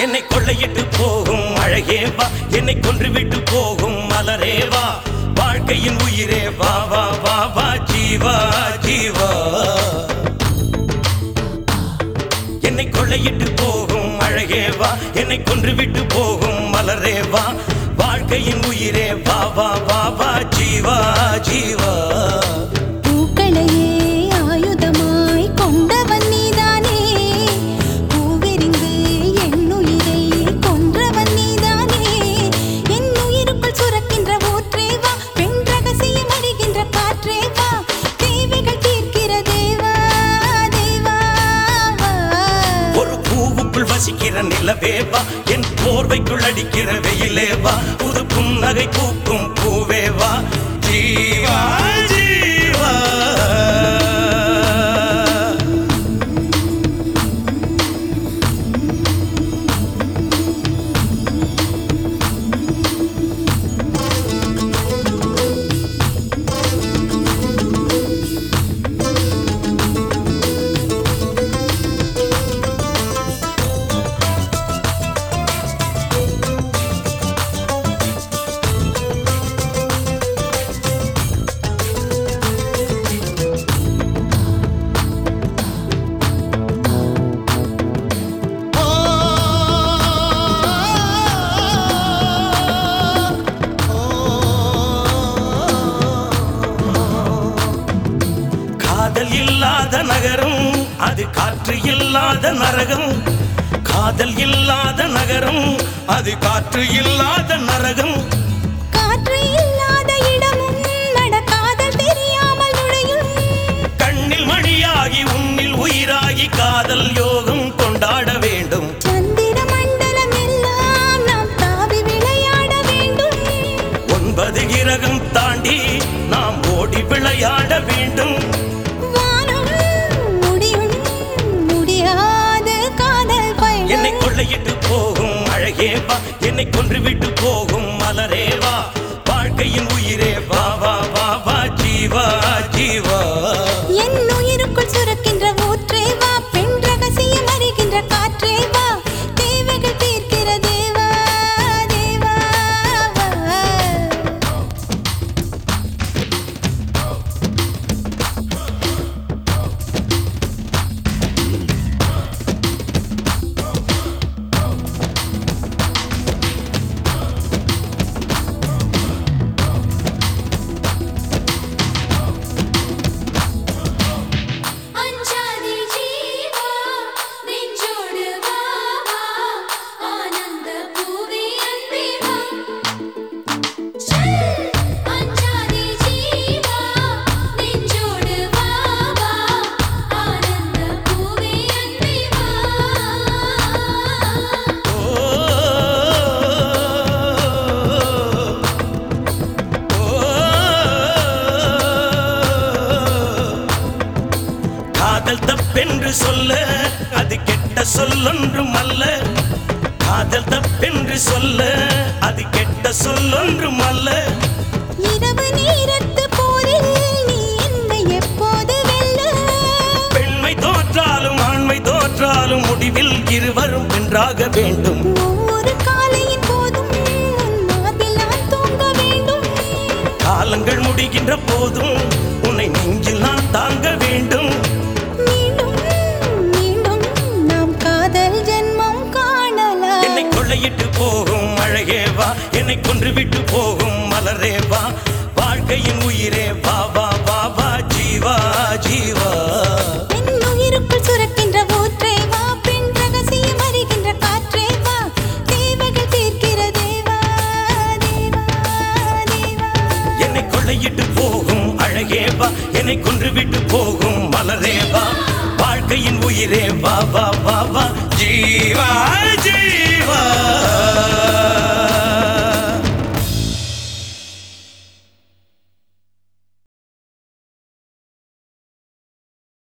என்னை கொள்ளையிட்டு போகும் அழகே வா என்னை கொன்றுவிட்டு போகும் மலரே வா வாழ்க்கையின் உயிரே வா வா வா வா ஜீவா ஜீவா என்னை கொள்ளையிட்டு போகும் அழகே வா என்னை கொன்றுவிட்டு போகும் மலரே வா வாழ்க்கையின் உயிரே வா வா வா வா ஜீவா ஜீவா பூக்களையே ஆயுதமாய் கொண்டவன் நீதானே பூவெறிந்து என் உயிரை கொன்றவன் நீதானே என் உயிருக்குள் சுரக்கின்ற ஊற்றே வா பெண் ரகசியம் அறிகின்ற காற்றே வா தேவைகள் தீர்க்கிற தேவா தேவா வா. ஒரு பூவுக்குள் வசிக்கிற நிலவே வா என் போர்வைக்குள் அடிக்கிற வெயிலே வா புது புன்னகை பூக்கும் பூவே வா ஜீவா ஜீவா காதல் இல்லாத நகரம் அது காற்று இல்லாத நரகம் காதல் இல்லாத நகரம் அது காற்று இல்லாத நரகம் காற்று இல்லாத இடமும் நடக்காதல் தெரியாமல் நுழையும் கண்ணில் மணியாகி உன்னில் உயிராகி காதல் யோகம் கொண்டாட வேண்டும் சந்திர மண்டலம் எல்லாம் நாம் தாவி விளையாட வேண்டும் ஒன்பது கிரகம் தாண்டி நாம் ஓடி விளையாட வேண்டும் வானம் முடியும் முடியாத காதல் என்னை பயணம் கொள்ளையிட்டு போகும் அழகே வா என்னை கொன்றுவிட்டு போகும் மலரே வா வாழ்க்கையின் உயிரே வா வா வா வா ஜீவா ஜீவா என் உயிருக்குள் சுரக்கின்ற ஊற்றே வா பெண் ரகசியம் அறிகின்ற காற்றே வா தேவைகள் தீர்க்கிற தேவா தேவா வா. அஞ்சாதி ஜீவா நெஞ்சோடு வா வா ஆனந்த பூவே அன்பே வா அஞ்சாதி ஜீவா நெஞ்சோடு வா வா ஆனந்த பூவே அன்பே வா ஓ, ஓ. காதல் தப்பென்று சொல்ல அது கெட்ட சொல்லொன்றும் அல்ல காதல் தப்பென்று சொல்ல அது கெட்ட சொல்லொன்றும் அல்ல இரவு நேரத்து போரில் நீ என்னை எப்போது வெல்ல பெண்மை தோற்றாலும் ஆண்மை தோற்றாலும் முடிவில் இருவரும் வென்றாக வேண்டும் ஒவ்வொரு காலையின் போதும் உன் மார்பில் நான் தூங்க வேண்டும் காலங்கள் முடிகின்ற போதும் உன்னை நெஞ்சில் நான் தாங்க வேண்டும் மீண்டும் மீண்டும் நாம் காதல் ஜென்மம் காணலாம் என்னை கொள்ளையிட்டு போகும் அழகே வா என்னை கொன்றுவிட்டு போகும் மலரே வா வாழ்க்கையின் உயிரே வா வா வா வா ஜீவா ஜீவா என் உயிருக்குள் சுரக்கின்ற ஊற்றே வா பெண் ரகசியம் அறிகின்ற காற்றே வா தேவைகள் தீர்க்கிற தேவா தேவா தேவா என்னை கொள்ளையிட்டு போகும் அழகே வா என்னை கொன்றுவிட்டு போகும் மலரே வா வாழ்க்கையின் உயிரே வா வா வா வா ஜீவா